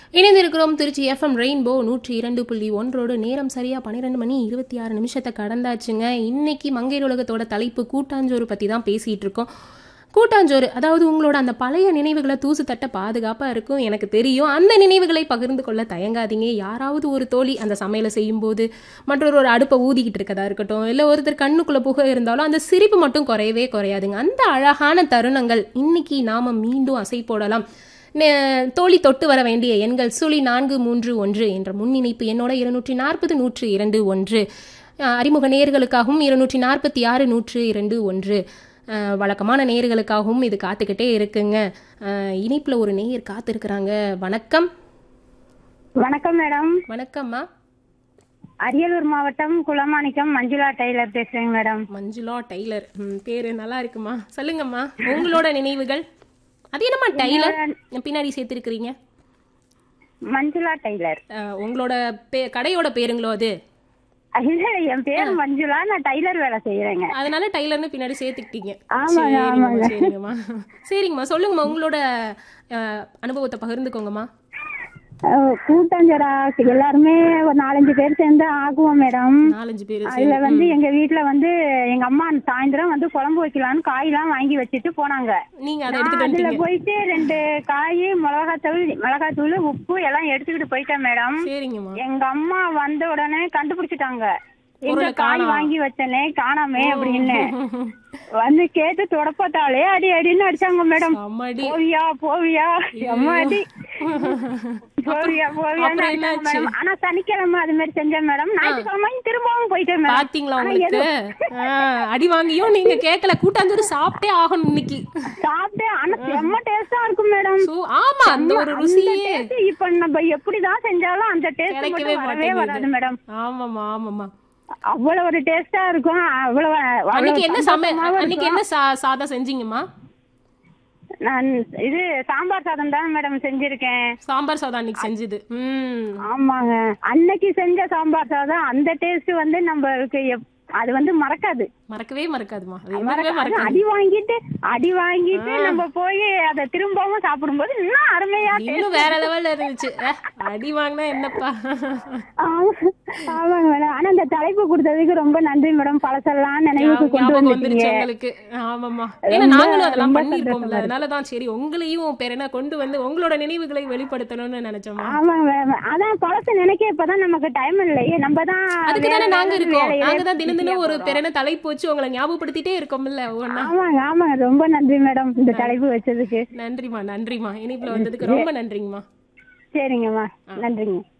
இணைந்திருக்கிறோம் Trichy FM rainbow நூற்றி இரண்டு புள்ளி ஒன்றோடு நேரம் சரியா பன்னிரெண்டு மணி இருபத்தி ஆறு நிமிஷத்தை கடந்தாச்சுங்க இன்னைக்கு மங்கையர் உலகத்தோட தலைப்பு கூட்டாஞ்சோறு பத்தி தான் பேசிட்டு இருக்கோம் கூட்டாஞ்சோறு அதாவது உங்களோட அந்த பழைய நினைவுகளை தூசு தட்ட பாதுகாப்பாக இருக்கும் எனக்கு தெரியும் அந்த நினைவுகளை பகிர்ந்து கொள்ள தயங்காதீங்க யாராவது ஒரு தோழி அந்த சமையலை செய்யும்போது மற்றொரு ஒரு அடுப்பை ஊதிக்கிட்டு இருக்கதா இருக்கட்டும் இல்லை ஒருத்தர் கண்ணுக்குள்ளே புகை இருந்தாலும் அந்த சிரிப்பு மட்டும் குறையவே குறையாதுங்க அந்த அழகான தருணங்கள் இன்னைக்கு நாம மீண்டும் அசை போடலாம் நே- தோழி தொட்டு வர வேண்டிய எண்கள் சுழி நான்கு மூன்று ஒன்று என்ற முன்னிணைப்பு என்னோட இருநூற்றி நாற்பது நூற்று இரண்டு ஒன்று அஹ் அறிமுக நேயர்களுக்காகவும் இருநூற்றி நாற்பத்தி ஆறு நூற்று இரண்டு ஒன்று அஹ் வழக்கமான நேயர்களுக்காகவும் இது காத்துக்கிட்டே இருக்குங்க அஹ் இணைப்புல ஒரு நேயர் காத்திருக்கிறாங்க வணக்கம் வணக்கம் மேடம் வணக்கம்மா அரியலூர் மாவட்டம் குளமாணிக்கம் மஞ்சுளா டெய்லர் பேசுறேங்க மேடம் மஞ்சுளா டெய்லர் ம், பேரு நல்லா இருக்குமா சொல்லுங்கம்மா உங்களோட நினைவுகள் அது என்னம்மா டெய்லர் பின்னாடி சேர்த்திருக்கிறீங்க மஞ்சுளா டெய்லர் அஹ் உங்களோட பே கடையோட பேருங்களோ அது இல்ல என் பேர் மஞ்சுளா நான் டைலர் வேலை செய்யறேங்க அதனால டைலர்னு பின்னாடி சேர்த்துக்கிட்டீங்க ஆமாங்க, சரிங்கம்மா சரிங்கம்மா சரிங்கம்மா சொல்லுங்கம்மா உங்களோட அஹ், அனுபவத்தை பகிர்ந்துக்கோங்கம்மா அஹ், கூட்டாஞ்சோறா எல்லாருமே ஒரு நாலஞ்சு பேர் சேர்ந்து ஆகுவோம் மேடம் நாலஞ்சு பேர் அதுல வந்து எங்க வீட்ல வந்து எங்க அம்மா சாயந்தரம் வந்து குழம்பு வைக்கலாம்னு காயெல்லாம் வாங்கி வச்சுட்டு போனாங்க நீங்க அதை நான் எடுத்துட்டு அதுல வந்துட்டீங்க போயிட்டு ரெண்டு காய் மிளகாத்தூள் மிளகாத்தூள் உப்பு எல்லாம் எடுத்துக்கிட்டு போயிட்டேன் மேடம் சரிங்கம்மா எங்க அம்மா வந்த உடனே கண்டுபிடிச்சிட்டாங்க எங்க பொருளை காய் காணோம். வாங்கி வச்சனே காணாமே அப்படின்னு வந்து கேட்டு தொடப்பத்தாலே அடி அடின்னு அடிச்சாங்க மேடம் அம்மாடி போவியா போவியா அம்மா அடி போவியா போவியான்னு அப்புறம் அடிச்சாங்க என்னாச்சு? மேடம் ஆனா சனிக்கிழமை அது மாதிரி செஞ்சேன் மேடம் ஞாயிற்றுக்கிழமையும் திரும்பவும் போயிட்டேன் மேடம் பாத்தீங்களா ஆனா உங்களுக்கு ஆஹ், அடி வாங்கியும் நீங்க கேட்கல கூட்டாஞ்சோறு சாப்பிட்டே ஆகணும் இன்னைக்கு சாப்பிட்டேன் ஆனா செம்ம டேஸ்டா இருக்கும் மேடம் சோ ஆமா அந்த ஒரு ருசியே taste இப்ப நம்ம எப்படிதான் செஞ்சாலும் அந்த டேஸ்ட் கிடைக்கவே மட்டும் வரவே வராது மாட்டேங்குது மேடம் ஆமாம்மா ஆமாம்மா அவ்வளவு ஒரு டேஸ்டா இருக்கும் அவ்வளவு அவ்வளவு அன்னைக்கு என்ன சமை சந்தோஷமாவும் அன்னைக்கு என்ன சா- சாதம் செஞ்சீங்கம்மா நான் இது சாம்பார் சாதம் தான் மேடம் செஞ்சிருக்கேன் சாம்பார் சாதம் அன்னைக்கு செஞ்சது ம் ஆமாங்க அன்னைக்கு செஞ்ச சாம்பார் சாதம் அந்த டேஸ்ட் வந்து நம்மளுக்கு எப்- அது வந்து மறக்காது மறக்கவே மறக்காதுமா அது என்னவே மறக்காது மறக்காது அடி வாங்கிட்டு அடி வாங்கிட்டு நம்ம போய் அதை திரும்பவும் சாப்பிடும்போது இன்னும் அருமையா இன்னும் வேற லெவல்ல இருந்துச்சு அஹ், அடி வாங்கினா என்னப்பா ஆமா- ஆமாங்க மேடம் ஆனா இந்த தலைப்பு கொடுத்ததுக்கு ரொம்ப நன்றி மேடம் பழசெல்லாம் நினைவுக்கு கொண்டு ஞாபகம் வந்துட்டீங்க வந்துருச்சு உங்களுக்கு ஆமாமா ஏன்னா நாங்களும் அதெல்லாம் பண்ணிருக்கோம்ல அதனாலதான் சரி உங்களையும் பேர் என்ன கொண்டு வந்து உங்களோட நினைவுகளை வெளிப்படுத்தணும்னு நினைச்சோமா ஆமாங்க மேடம் அதான் பழச நினைக்க இப்பதான் நமக்கு டைம் இல்லையே நம்ம தான் அதுக்கு தானே வேற நாங்க வேற இருக்கோம் வேலையில நாங்க தான் தினம் தினம் busy-ஆ ஒரு போறோம். பேர் என்ன தலைப்பு வச்சு உங்களை ஞாபகப்படுத்திட்டே இருக்கோம்ல ஒவ்வொன்னா ஆமாங்க ஆமாங்க ரொம்ப நன்றி மேடம் இந்த தலைப்பு வச்சதுக்கு நன்றிமா நன்றிமா இனிப்புல வந்ததுக்கு ரொம்ப நன்றிங்கம்மா சரிங்கம்மா நன்றிங்க